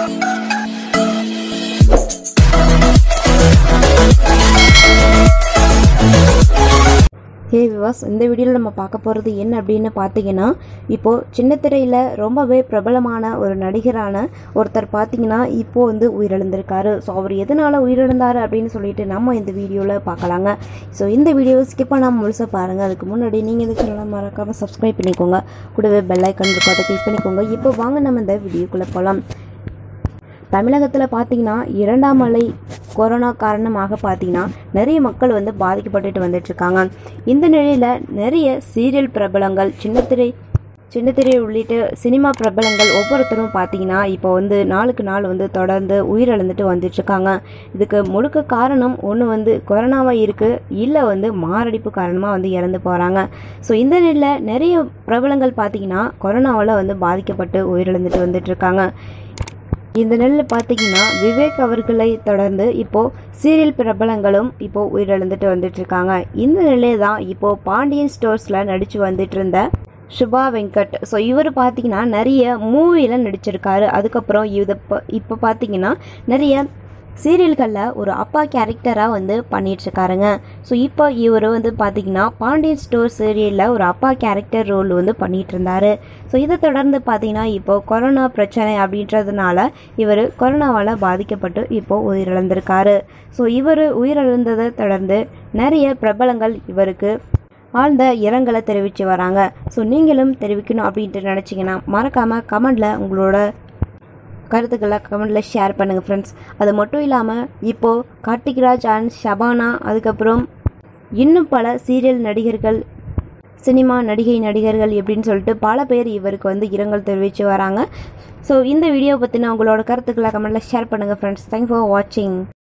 ஹே விவாஸ் இந்த வீடியோவில் நம்ம பார்க்க போகிறது என்ன அப்படின்னு பார்த்தீங்கன்னா இப்போது சின்ன திரையில் ரொம்பவே பிரபலமான ஒரு நடிகரான ஒருத்தர் பார்த்தீங்கன்னா இப்போது வந்து உயிரிழந்திருக்காரு ஸோ அவர் எதனால் உயிரிழந்தார் அப்படின்னு சொல்லிட்டு நம்ம இந்த வீடியோவில் பார்க்கலாங்க ஸோ இந்த வீடியோவை ஸ்கிப் பண்ணாமல் முழுசாக பாருங்கள் அதுக்கு முன்னாடி நீங்கள் இந்த சேனலை மறக்காமல் சப்ஸ்கிரைப் பண்ணிக்கோங்க கூடவே பெல் ஐக்கன் இருக்கும் அதை கிளிக் பண்ணிக்கோங்க இப்போ வாங்க நம்ம இந்த வீடியோக்குள்ளே போகலாம் தமிழகத்தில் பார்த்தீங்கன்னா இரண்டாம் அலை கொரோனா காரணமாக பார்த்தீங்கன்னா நிறைய மக்கள் வந்து பாதிக்கப்பட்டுட்டு வந்துட்டு இருக்காங்க இந்த நிலையில் நிறைய சீரியல் பிரபலங்கள் சின்னத்திரை சின்னத்திரை உள்ளிட்ட சினிமா பிரபலங்கள் ஒவ்வொருத்தரும் பார்த்தீங்கன்னா இப்போ வந்து நாளுக்கு நாள் வந்து தொடர்ந்து உயிரிழந்துட்டு வந்துட்டு இருக்காங்க இதுக்கு முழுக்க காரணம் ஒன்று வந்து கொரோனாவாக இருக்குது இல்லை வந்து மாரடைப்பு காரணமாக வந்து இறந்து போகிறாங்க ஸோ இந்த நிலையில் நிறைய பிரபலங்கள் பார்த்தீங்கன்னா கொரோனாவால் வந்து பாதிக்கப்பட்டு உயிரிழந்துட்டு வந்துட்டு இருக்காங்க இந்த நெல்லில் பார்த்தீங்கன்னா விவேக் அவர்களை தொடர்ந்து இப்போ சீரியல் பிரபலங்களும் இப்போ உயிரிழந்துட்டு வந்துட்டு இருக்காங்க இந்த நிலையை தான் இப்போ பாண்டியன் ஸ்டோர்ஸில் நடிச்சு வந்துட்டு இருந்த சுபா வெங்கட் ஸோ இவர் பார்த்தீங்கன்னா நிறைய மூவியில் நடிச்சிருக்காரு அதுக்கப்புறம் இது இப்போ பார்த்தீங்கன்னா நிறைய சீரியல்களில் ஒரு அப்பா கேரக்டராக வந்து பண்ணிட்டு இருக்காருங்க ஸோ இப்போ இவர் வந்து பார்த்தீங்கன்னா பாண்டியன் ஸ்டோர் சீரியலில் ஒரு அப்பா கேரக்டர் ரோல் வந்து பண்ணிட்டு இருந்தாரு ஸோ இதை தொடர்ந்து பார்த்தீங்கன்னா இப்போ கொரோனா பிரச்சனை அப்படின்றதுனால இவர் கொரோனாவால் பாதிக்கப்பட்டு இப்போ உயிரிழந்திருக்காரு ஸோ இவர் உயிரிழந்ததை தொடர்ந்து நிறைய பிரபலங்கள் இவருக்கு ஆழ்ந்த இரங்கலை தெரிவித்து வராங்க ஸோ நீங்களும் தெரிவிக்கணும் அப்படின்ட்டு நினச்சிங்கன்னா மறக்காமல் கமெண்டில் உங்களோட கருத்துக்களை கமெண்டில் ஷேர் பண்ணுங்கள் ஃப்ரெண்ட்ஸ் அது மட்டும் இல்லாமல் இப்போது கார்த்திக்ராஜ் அண்ட் ஷபானா அதுக்கப்புறம் இன்னும் பல சீரியல் நடிகர்கள் சினிமா நடிகை நடிகர்கள் எப்படின்னு சொல்லிட்டு பல பேர் இவருக்கு வந்து இரங்கல் தெரிவித்து வராங்க ஸோ இந்த வீடியோ பற்றின உங்களோட கருத்துக்களை கமெண்டில் ஷேர் பண்ணுங்கள் ஃப்ரெண்ட்ஸ் தேங்க் ஃபார் வாட்சிங்